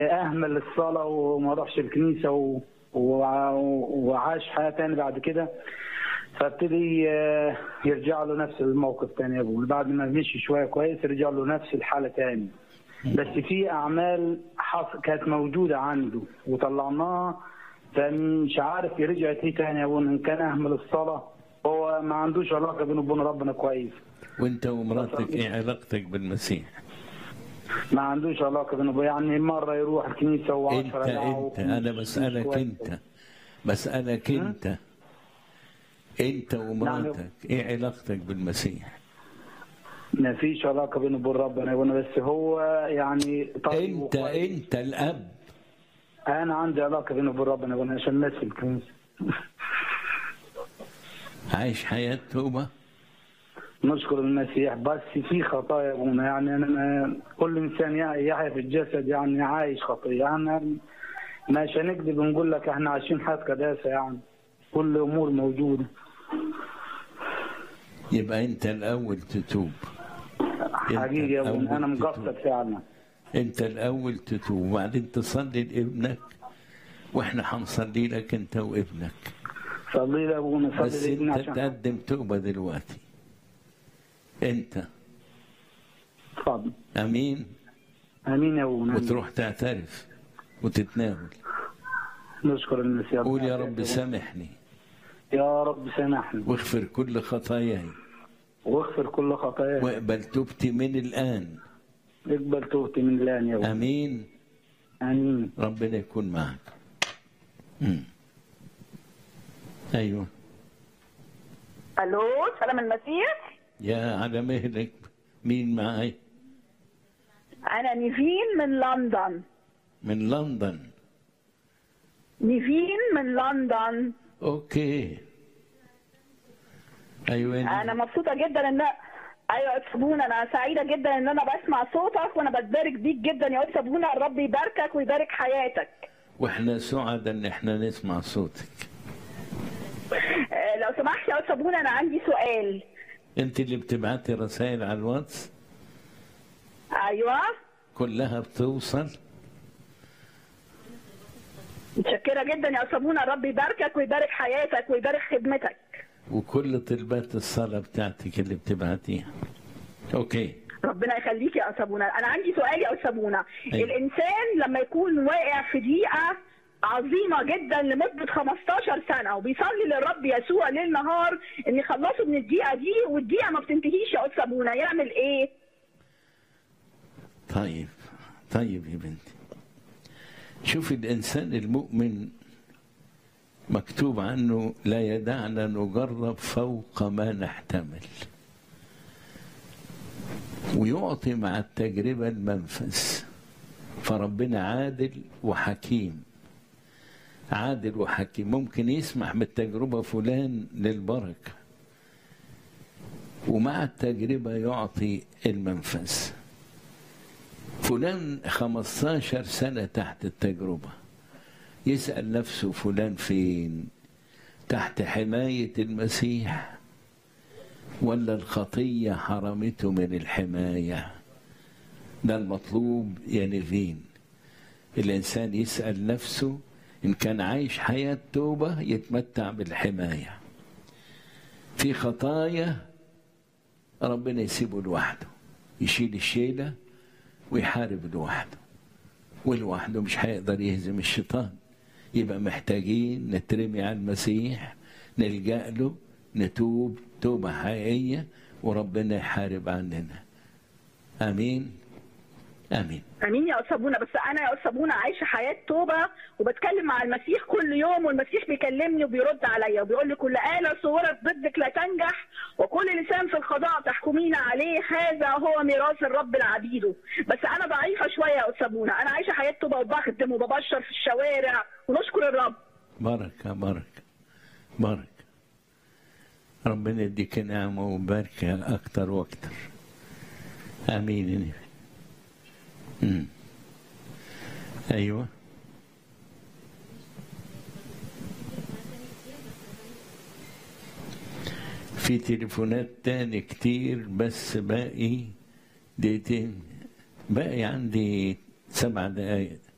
اهمل الصلاه وما راحش الكنيسه و... وع- وعاش حياه تاني بعد كده فابتدي آه، يرجع له نفس الموقف تاني يا ابو بعد ما مشي شويه كويس رجع له نفس الحاله تاني بس في اعمال حص... كانت موجوده عنده وطلعناها فمش عارف رجعت ليه تاني يا ابو ان كان اهمل الصلاه هو ما عندوش علاقه بينه وبين ربنا كويس وانت ومراتك ايه علاقتك بالمسيح ما عندوش علاقه بينه وبين- يعني مره يروح الكنيسه و10 انت انت انا بسألك انت بسألك انت انت ومراتك ايه علاقتك بالمسيح ما فيش علاقه بينه وبين ربنا يا ابونا بس هو يعني طيب انت وكويس. انت الاب انا عندي علاقه بينه وبين ربنا يا ابونا عشان الناس في الكنيسه عايش حياة توبة نشكر المسيح بس في خطايا يا ابونا يعني انا ما كل انسان يع- يحيا في الجسد يعني عايش خطيه يعني مش هنكذب نقول لك احنا عايشين حياه قداسه يعني كل امور موجوده يبقى انت الاول تتوب حقيقي يا ابونا انا الأول مقصر فعلا انت الاول تتوب وبعدين تصلي لابنك واحنا هنصلي لك انت وابنك صلي لي يا ابونا بس صلي لي انت عشان تقدم توبة دلوقتي انت اتفضل امين امين يا ابونا آمين. وتروح تعترف وتتناول نشكر المسيح قول يا رب سامحني يا رب سامحني واغفر كل خطاياي واغفر كل خطاياي واقبل توبتي من الآن اقبل توبتي من الان يا رب امين امين ربنا يكون معك مم. ايوه الو سلام المسيح يا على مهلك مين معي انا نيفين من لندن من لندن نيفين من لندن اوكي ايوه انا مبسوطه جدا ان ايوه يا سابونا انا سعيده جدا ان انا بسمع صوتك وانا بتبارك بيك جدا يا أستاذ سابونا الرب يباركك ويبارك حياتك واحنا سعداء ان احنا نسمع صوتك آه، لو سمحت يا أستاذ سابونا انا عندي سؤال انت اللي بتبعتي رسائل على الواتس ايوه كلها بتوصل متشكره جدا يا أستاذ سابونا الرب يباركك ويبارك حياتك ويبارك خدمتك وكل طلبات الصلاة بتاعتك اللي بتبعتيها اوكي ربنا يخليك يا أسابونا أنا عندي سؤال يا أسابونا أيوة. الإنسان لما يكون واقع في ضيقة عظيمة جدا لمدة 15 سنة وبيصلي للرب يسوع ليل نهار إن يخلصه من الضيقة دي والضيقة ما بتنتهيش يا أسابونا يعمل إيه؟ طيب طيب يا بنتي شوف الإنسان المؤمن مكتوب عنه لا يدعنا نجرب فوق ما نحتمل ويعطي مع التجربة المنفذ فربنا عادل وحكيم عادل وحكيم ممكن يسمح بالتجربة فلان للبركة ومع التجربة يعطي المنفذ فلان 15 سنة تحت التجربة يسأل نفسه فلان فين تحت حماية المسيح ولا الخطية حرمته من الحماية ده المطلوب يا نيفين الإنسان يسأل نفسه إن كان عايش حياة توبة يتمتع بالحماية في خطايا ربنا يسيبه لوحده يشيل الشيلة ويحارب لوحده ولوحده مش هيقدر يهزم الشيطان يبقى محتاجين نترمي على المسيح نلجأ له نتوب توبة حقيقية وربنا يحارب عننا آمين آمين امين يا أسابونا بس انا يا أسابونا عايشه حياه توبه وبتكلم مع المسيح كل يوم والمسيح بيكلمني وبيرد عليا وبيقول لي كل آلة صورت ضدك لا تنجح وكل لسان في الخضاع تحكمين عليه هذا هو ميراث الرب لعبيده بس انا ضعيفه شويه يا أسابونا انا عايشه حياه توبه وبخدم وببشر في الشوارع ونشكر الرب بركة بركة بركة ربنا يديك نعمة وبركة أكتر وأكتر آمين يا نبي. أمم. أيوه في تليفونات تاني كتير بس باقي دقيقتين باقي عندي سبع دقايق